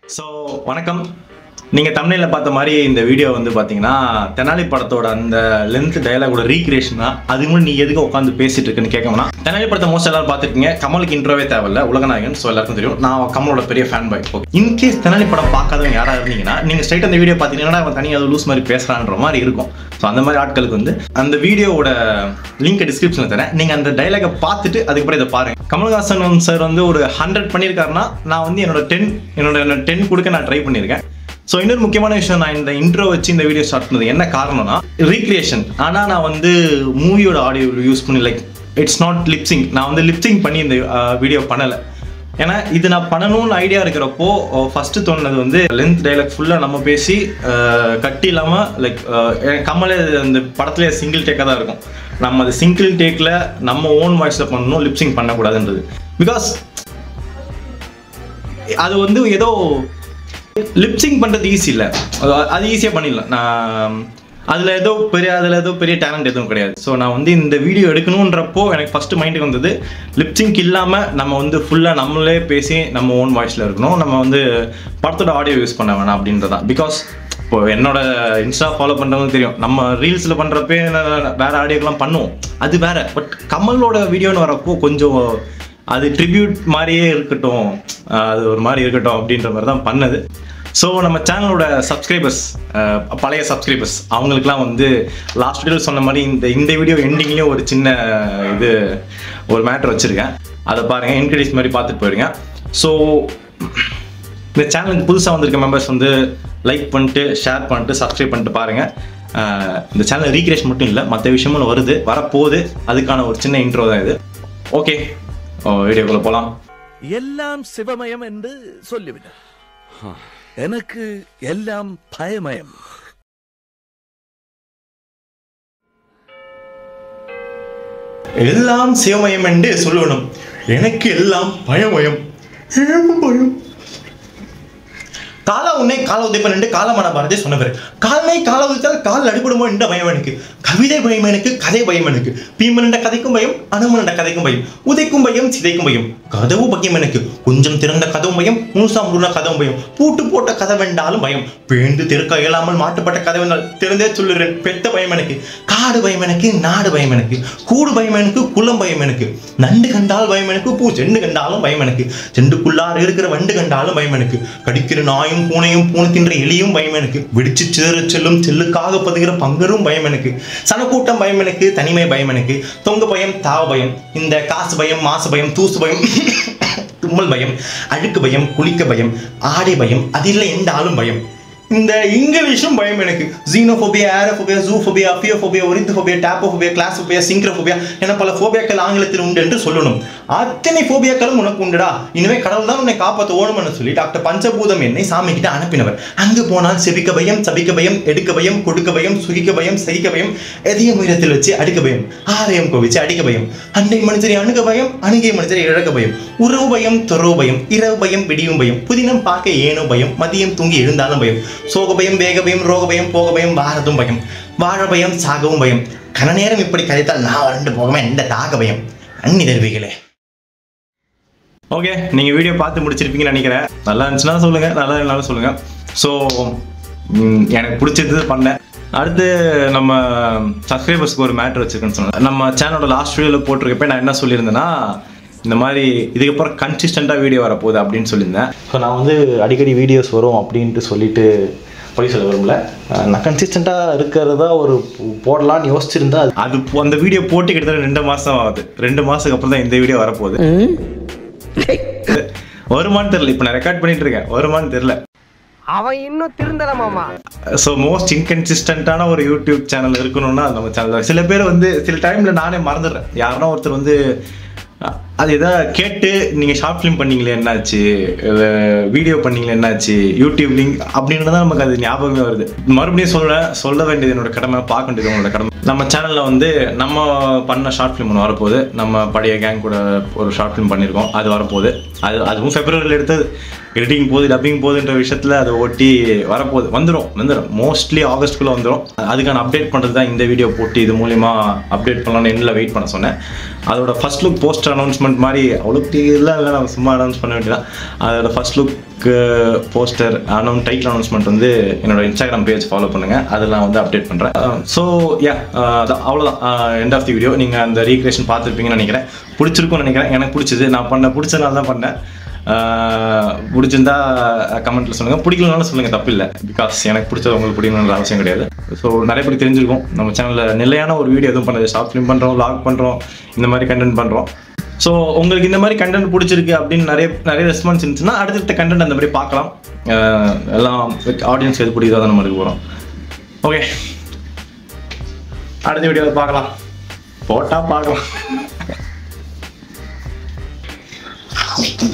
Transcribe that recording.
so வணக்கம் நீங்கள் தமிழில் பார்த்த மாதிரி இந்த வீடியோ வந்து பார்த்தீங்கன்னா தெனாலி படத்தோட அந்த லென்த் டயலாகோட ரீக்ரியேஷன் தான் அது முன்னாடி நீ எதுக்கு உட்காந்து பேசிட்டு இருக்குன்னு கேட்கணும்னா தெனாலி படத்தை மோஸ்ட் எல்லாரும் பார்த்துருக்கீங்க கமலுக்கு இன்ட்ரோவே தேவையில்ல உலகநாயகன் ஸோ எல்லாருக்கும் தெரியும் நான் கமலோட பெரிய fan boy okay in case Thenali படம் பார்க்காதவங்க யாராக இருந்தீங்கன்னா நீங்கள் ஸ்ட்ரைட் அந்த வீடியோ பார்த்தீங்கன்னா அவன் தனியாக லூஸ் மாதிரி பேசுகிறான்ற மாதிரி இருக்கும் ஸோ அந்த மாதிரி ஆட்களுக்கு வந்து அந்த வீடியோவோட லிங்க் டிஸ்கிரிப்ஷனில் தரேன் நீங்கள் அந்த டைலாகை பார்த்துட்டு அதுக்கப்புறம் இதை பாருங்க கமல்ஹாசன் சார் வந்து ஒரு ஹண்ட்ரட் பண்ணியிருக்காருன்னா நான் வந்து என்னோட டென் என்னோட டென் கொடுக்க நான் ட்ரை பண்ணியிருக்கேன் ஸோ இன்னொரு முக்கியமான விஷயம் நான் இந்த இன்ட்ரோ வச்சு இந்த வீடியோ ஸ்டார்ட் பண்ணது என்ன காரணம்னா ரீக்ரியேஷன் ஆனால் நான் வந்து மூவியோட ஆடியோ யூஸ் பண்ணி லைக் இட்ஸ் நாட் லிப்சிங் நான் வந்து லிப்சிங் பண்ணி இந்த வீடியோ பண்ணலை ஏன்னா இது நான் பண்ணணும்னு ஐடியா இருக்கிறப்போ ஃபஸ்ட்டு தோணுனது வந்து லென்த் டைலாக் ஃபுல்லாக நம்ம பேசி அஹ், கட்டி இல்லாமல் லைக் கமலே அந்த படத்துலேயே சிங்கிள் டேக்காக தான் இருக்கும் நம்ம அது சிங்கிள் டேக்கில் நம்ம ஓன் வாய்ஸில் பண்ணணும் லிப்சிங் பண்ணக்கூடாதுன்றது பிகாஸ் அது வந்து ஏதோ லிப்சிங் பண்ணுறது ஈஸி இல்லை அது அது ஈஸியாக பண்ணிடலாம் நான் அதில் ஏதோ பெரிய அதில் ஏதோ பெரிய டேலண்ட் எதுவும் கிடையாது ஸோ நான் வந்து இந்த வீடியோ எடுக்கணுன்றப்போ எனக்கு ஃபஸ்ட்டு மைண்டுக்கு வந்தது லிப்சிங்க் இல்லாமல் நம்ம வந்து ஃபுல்லாக நம்மளே பேசி நம்ம ஓன் வாய்ஸில் இருக்கணும் நம்ம வந்து படத்தோட ஆடியோ யூஸ் பண்ண வேணாம் அப்படின்றதான் பிகாஸ் இப்போ என்னோட இன்ஸ்டா ஃபாலோ பண்ணுறவங்க தெரியும் நம்ம ரீல்ஸில் பண்ணுறப்பே வேற ஆடியோக்கெலாம் பண்ணுவோம் அது வேற பட் கமலோட வீடியோன்னு வரப்போ கொஞ்சம் அது ட்ரிபியூட் மாதிரியே இருக்கட்டும் அஹ் அது ஒரு மாதிரி இருக்கட்டும் அப்படின்ற மாதிரி தான் பண்ணது ஸோ நம்ம சேனலோட சப்ஸ்கிரைபர்ஸ் பழைய சப்ஸ்கிரைபர்ஸ் அவங்களுக்குலாம் வந்து லாஸ்ட் வீடியோ சொன்ன மாதிரி இந்த இந்த வீடியோ எண்டிங்லேயும் ஒரு சின்ன இது ஒரு மேட்ரு வச்சுருக்கேன் அதை பாருங்கள் இன்க்ரீடியன்ஸ் மாதிரி பார்த்துட்டு போயிடுங்க ஸோ இந்த சேனலுக்கு புதுசாக வந்திருக்க மெம்பர்ஸ் வந்து லைக் பண்ணிட்டு ஷேர் பண்ணிட்டு சப்ஸ்கிரைப் பண்ணிட்டு பாருங்கள் அஹ் இந்த சேனல் ரீக்ரியேஷன் மட்டும் இல்லை மற்ற விஷயமும் வருது வரப்போகுது அதுக்கான ஒரு சின்ன இன்ட்ரோ தான் இது ஓகே வீடியோக்குள்ளே போகலாம் எல்லாம் சிவமயம் என்று சொல்லிவிடு எனக்கு எல்லாம் பயமயம் எல்லாம் சிவமயம் என்று சொல்லணும் எனக்கு எல்லாம் பயமயம் ஏன் பயம் காலா உன்னை கால உதைப்பன் என்று காலமான பாரதி சொன்னவர் காலனை கால உதைத்தால் கால் அடிபடுமோ என்ற பயம் எனக்கு கவிதை பயம் எனக்கு கதை பயம் எனக்கு பீமன் என்ற கதைக்கும் பயம் அனுமன் என்ற கதைக்கும் பயம் உதைக்கும் பயம் சிதைக்கும் பயம் கதவு பயம் எனக்கு கொஞ்சம் திறந்த கதவும் பயம் முழுசா முழுன கதவும் பயம் பூட்டு போட்ட கதவென்றாலும் பயம் பேந்து திறக்க இயலாமல் மாட்டுப்பட்ட கதவென்றால் திறந்தே சொல்லுறேன் பெத்த பயம் எனக்கு காடு பயம் எனக்கு நாடு பயம் எனக்கு கூடு பயம் எனக்கு குளம் பயம் எனக்கு நண்டு கண்டால் பயம் எனக்கு பூ செண்டு கண்டாலும் பயம் எனக்கு செண்டுக்குள்ளார் இருக்கிற வண்டு கண்டாலும் பயம் எனக்கு கடிக்கிற நாயும் பூனையும் பூனை தின்ற எலியும் பயம் எனக்கு வெடிச்சு சிதற செல்லும் செல்லுக்காக பதுகிற பங்கரும் பயம் எனக்கு சனக்கூட்டம் பயம் எனக்கு தனிமை பயம் எனக்கு தொங்க பயம் தாவ பயம் இந்த காசு பயம் மாசு பயம் தூசு பயம் தும்மல் பயம் அழுக்கு பயம் குளிக்க பயம் ஆடை பயம் அதில் எந்த ஆளும் பயம் இந்த இங்கிலீஷும் பயம் எனக்கு ஜீனோஃபோபியா ஏரோஃபோபியா ஜூஃபோபியா அஃபியோஃபோபியா ஒரித்தோஃபோபியா டேப்போஃபோபியா கிளாஸோபியா சிங்க்ரோஃபோபியா என பல ஃபோபியாக்கள் ஆங்கிலத்தில் உண்டு என்று சொல்லணும் அத்தனை ஃபோபியாக்களும் உனக்கு உண்டுடா இனிமே கடவுள் தான் உன்னை காப்பாற்ற ஓணும்னு சொல்லி டாக்டர் பஞ்சபூதம் என்னை சாமி கிட்ட அனுப்பினவர் அங்கு போனால் செவிக்க பயம் சபிக்க பயம் எடுக்க பயம் கொடுக்க பயம் சுகிக்க பயம் சகிக்க பயம் எதையும் உயரத்தில் வச்சு அடிக்க பயம் ஆரையம் கோவிச்சு அடிக்க பயம் அண்டை மனிதரை அணுக பயம் அணுகிய மனிதரை இழக்க பயம் உறவு பயம் துறவு பயம் இரவு பயம் விடியும் பயம் புதினம் பார்க்க ஏனோ பயம் மதியம் தூங்கி எழுந்தாலும் பயம் சோக பயம் வேக பயம் ரோக பயம் போக பயம் வாரதும் பயம் வாழ பயம் சாகவும் பயம் கன நேரம் இப்படி கதைத்தால் நான் வறண்டு போகவே எந்த தாக பயம் அன்னி தருவிகளே ஓகே நீங்கள் வீடியோ பார்த்து முடிச்சிருப்பீங்கன்னு நினைக்கிறேன் நல்லா இருந்துச்சுன்னா சொல்லுங்கள் நல்லா இல்லைனாலும் சொல்லுங்கள் ஸோ எனக்கு பிடிச்சது பண்ணேன் அடுத்து நம்ம சப்ஸ்கிரைபர்ஸ்க்கு ஒரு மேட்ரு வச்சுருக்கேன்னு சொன்னேன் நம்ம சேனலோட லாஸ்ட் வீடியோவில் போட்டிருக்கப்ப நான் என்ன சொல்லியிருந்தேன்னா இந்த மாதிரி இதுக்கப்புறம் கன்சிஸ்டண்ட்டாக வீடியோ வரப்போகுது அப்படின்னு சொல்லியிருந்தேன் ஸோ நான் வந்து அடிக்கடி வீடியோஸ் வரும் அப்படின்ட்டு சொல்லிட்டு பொய் சொல்ல விரும்பல அஹ் நான் கன்சிஸ்டண்ட்டாக இருக்கிறதா ஒரு போடலான்னு யோசிச்சிருந்தா அது- அது போ- அந்த வீடியோ போட்டு கிட்டத்தட்ட ரெண்டு மாதம் ஆகுது ரெண்டு மாதத்துக்கு அப்புறம் தான் இந்த வீடியோ வரப்போகுது வருமான்னு தெரியல இப்போ நான் ரெக்கார்ட் பண்ணிட்டு இருக்கேன் வருமான்னு தெரியல அவன் இன்னும் திருந்தல மாமா ஸோ மோஸ்ட் இன்கன்சிஸ்டண்ட்டான ஒரு யூடியூப் சேனல் இருக்கணும்னா அது நம்ம சேனல் சில பேர் வந்து சில டைம்ல நானே மறந்துடுறேன் யாருன்னா ஒருத்தர் வந்து அஹ், அது எதாவது கேட்டு நீங்கள் ஷார்ட் ஃபிலிம் பண்ணீங்களே என்னாச்சு வீடியோ பண்ணீங்களே என்னாச்சு யூடியூப் லிங்க் அப்படின்னு தான் நமக்கு அது ஞாபகமே வருது மறுபடியும் சொல்ல சொல்ல வேண்டியது என்னோட கடமை பார்க்க வேண்டியது உங்களோட கடமை நம்ம சேனலில் வந்து நம்ம பண்ண ஷார்ட் ஃபிலிம் ஒன்று வரப்போகுது நம்ம பழைய கேங் கூட ஒரு ஷார்ட் ஃபிலிம் பண்ணியிருக்கோம் அது வரப்போகுது அது அதுவும் ஃபெப்ரவரியில் எடுத்தது எடிட்டிங் போகுது டப்பிங் போகுதுன்ற விஷயத்தில் அதை ஒட்டி வரப்போகுது வந்துடும் வந்துடும் மோஸ்ட்லி ஆகஸ்ட்குள்ளே வந்துடும் அதுக்கான அப்டேட் பண்ணுறது தான் இந்த வீடியோ போட்டு இது மூலிமா அப்டேட் பண்ணலாம்னு எண்ணில் வெயிட் பண்ண சொன்னேன் அதோட first look poster announcement announcement மாதிரி அவ்வளோ இல்லை இல்லை நம்ம சும்மா அனௌன்ஸ் பண்ண வேண்டியதான் அதோட first look poster announce title announcement வந்து என்னோட இன்ஸ்டாகிராம் பேஜ் ஃபாலோ பண்ணுங்கள் அதெல்லாம் வந்து அப்டேட் பண்ணுறேன் ஸோ யா அதான் அவ்வளோதான் எண்ட் ஆஃப் தி வீடியோ நீங்கள் அந்த ரீக்ரியேஷன் பார்த்துருப்பீங்கன்னு நினைக்கிறேன் பிடிச்சிருக்கும்னு நினைக்கிறேன் எனக்கு பிடிச்சது நான் பண்ண பிடிச்சதுனால தான் பண்ணேன் ஆஹ் பிடிச்சிருந்தா கமெண்ட்ல சொல்லுங்க பிடிக்கலனாலும் சொல்லுங்க தப்பு இல்லை பிகாஸ் எனக்கு பிடிச்சது உங்களுக்கு பிடிக்கணுன்ற அவசியம் கிடையாது ஸோ நிறைய பேருக்கு தெரிஞ்சிருக்கும் நம்ம சேனலில் நிலையான ஒரு வீடியோ எதுவும் பண்ணது ஷார்ட் ஃபிலிம் பண்ணுறோம் லாக் பண்ணுறோம் இந்த மாதிரி கண்டென்ட் பண்ணுறோம் ஸோ உங்களுக்கு இந்த மாதிரி கண்டென்ட் பிடிச்சிருக்கு அப்படின்னு நிறைய நிறைய ரெஸ்பான்ஸ் இருந்துச்சுன்னா அடுத்தடுத்த கண்டென்ட் அந்த மாதிரி பார்க்கலாம் ஆஹ் எல்லாம் ஆடியன்ஸ் எது பிடிக்குதோ அதை நம்ம எடுக்க போகிறோம் ஓகே அடுத்த வீடியோவில் பார்க்கலாம் போட்டால் பார்க்கலாம்